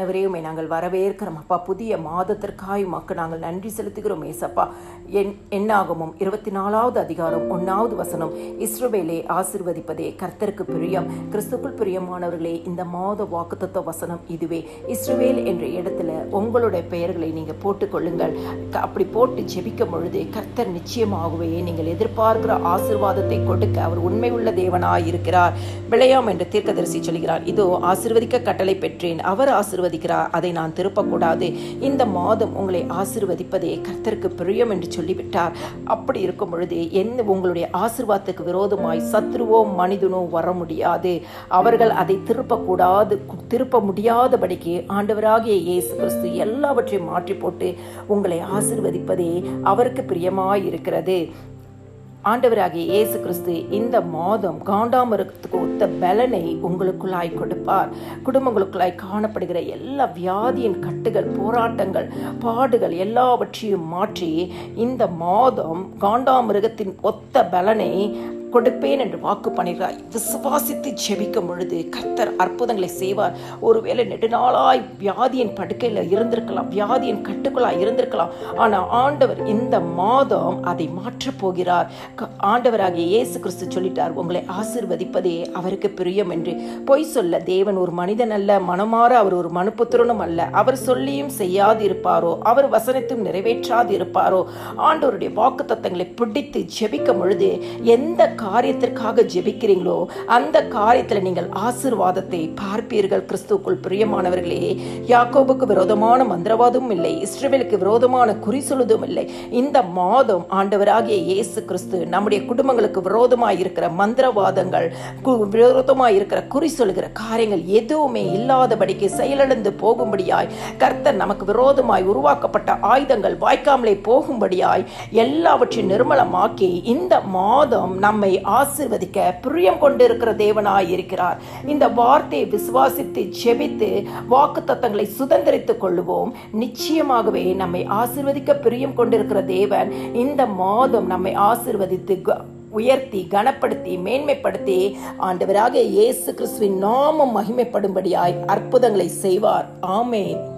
ஆண்டவரே உம்மை நாங்கள் வரவேற்கிறோம் அப்பா புதிய மாதத்திற்காய் உமக்கு நாங்கள் நன்றி செலுத்துகிறோம் ஏசப்பா என் என்னாகமும் இருபத்தி நாலாவது அதிகாரம் ஒன்னாவது வசனம் இஸ்ரவேலை ஆசிர்வதிப்பதே கர்த்தருக்கு பிரியம் கிறிஸ்துக்குள் பிரியமானவர்களே இந்த மாத வாக்குத்தத்த வசனம் இதுவே இஸ்ரவேல் என்ற இடத்துல உங்களுடைய பெயர்களை நீங்க போட்டுக்கொள்ளுங்கள் க- அப்படி போட்டு ஜெபிக்கும் பொழுது கர்த்தர் நிச்சயமாகவே நீங்கள் எதிர்பார்க்கிற ஆசீர்வாதத்தை கொடுக்க அவர் உண்மை உள்ள தேவனாய் இருக்கிறார் விளையாம் என்று தீர்க்கதரிசி சொல்கிறார் இதோ ஆசிர்வதிக்க கட்டளை பெற்றேன் அவர் ஆசிர்வதிக்கிறார் அதை நான் திருப்பக்கூடாது இந்த மாதம் உங்களை ஆசிர்வதிப்பதே கர்த்தருக்கு பிரியம் என்று சொல்லிவிட்டார் அப்படி இருக்கும் பொழுது எந்த உங்களுடைய ஆசிர்வாதத்துக்கு விரோதமாய் சத்ருவோ மனிதனோ வர முடியாது அவர்கள் அதை திருப்பக்கூடாது திருப்ப முடியாதபடிக்கு ஆண்டவராகிய இயேசு கிறிஸ்து எல்லாவற்றையும் மாற்றி போட்டு உங்களை ஆசிர்வதிப்பதே அவருக்கு பிரியமாய் இருக்கிறது ஆண்டவராகிய இயேசு கிறிஸ்து இந்த மாதம் காண்டாமரத்துக்கு ஒத்த பலனை உங்களுக்குள்ளாய் கொடுப்பார் குடும்பங்களுக்குள்ளாய் காணப்படுகிற எல்லா வியாதியின் கட்டுகள் போராட்டங்கள் பாடுகள் எல்லாவற்றையும் மாற்றி இந்த மாதம் காண்டாமிருகத்தின் ஒத்த பலனை கொடுப்பேன் என்று வாக்கு பண்ணிடுறார் விசுவாசித்து ஜெபிக்கும் பொழுது கர்த்தர் அற்புதங்களை செய்வார் ஒருவேளை நெடுநாளாய் வியாதியின் படுக்கையில் இருந்திருக்கலாம் வியாதியின் கட்டுக்குள்ளாய் இருந்திருக்கலாம் ஆனால் ஆண்டவர் இந்த மாதம் அதை மாற்றப் போகிறார் க- ஆண்டவராகிய இயேசு கிறிஸ்து சொல்லிட்டார் உங்களை ஆசிர்வதிப்பதே அவருக்கு பிரியம் என்று பொய் சொல்ல தேவன் ஒரு மனிதன் அல்ல மனமாற அவர் ஒரு மனுப்புத்திரனும் அல்ல அவர் சொல்லியும் செய்யாது இருப்பாரோ அவர் வசனத்தையும் நிறைவேற்றாது இருப்பாரோ ஆண்டவருடைய வாக்கு தத்தங்களை பிடித்து ஜெபிக்கும் பொழுது எந்த காரியத்திற்காக ஜெபிக்கிறீங்களோ அந்த காரியத்தில் நீங்கள் ஆசீர்வாதத்தை பார்ப்பீர்கள் கிறிஸ்துக்குள் பிரியமானவர்களே யாக்கோபுக்கு விரோதமான மந்திரவாதமும் இல்லை இஸ்ரவேலுக்கு விரோதமான குறி சொல்லுதும் இல்லை இந்த மாதம் ஆண்டவராகிய இயேசு கிறிஸ்து நம்முடைய குடும்பங்களுக்கு விரோதமாய் இருக்கிற மந்திரவாதங்கள் கு- விரோதமாய் இருக்கிற குறி சொல்லுகிற காரியங்கள் எதுவுமே இல்லாதபடிக்கு செயலிழந்து போகும்படியாய் கர்த்தர் நமக்கு விரோதமாய் உருவாக்கப்பட்ட ஆயுதங்கள் வாய்க்காமலே போகும்படியாய் எல்லாவற்றையும் நிர்மலமாக்கி இந்த மாதம் நம்மை ஆசீர்வதிக்க பிரியம் கொண்டிருக்கிற தேவனாய் இருக்கிறார் இந்த வார்த்தையை விசுவாசித்து ஜெபித்து வாக்கு தத்தங்களை சுதந்திரித்துக் கொள்ளுவோம் நிச்சயமாகவே நம்மை ஆசீர்வதிக்க பிரியம் கொண்டிருக்கிற தேவன் இந்த மாதம் நம்மை ஆசீர்வதித்து க- உயர்த்தி கனப்படுத்தி மேன்மைப்படுத்தி ஆண்டவராக இயேசு கிறிஸ்துவின் நாமம் மகிமைப்படும்படியாய் அற்புதங்களை செய்வார் ஆமென்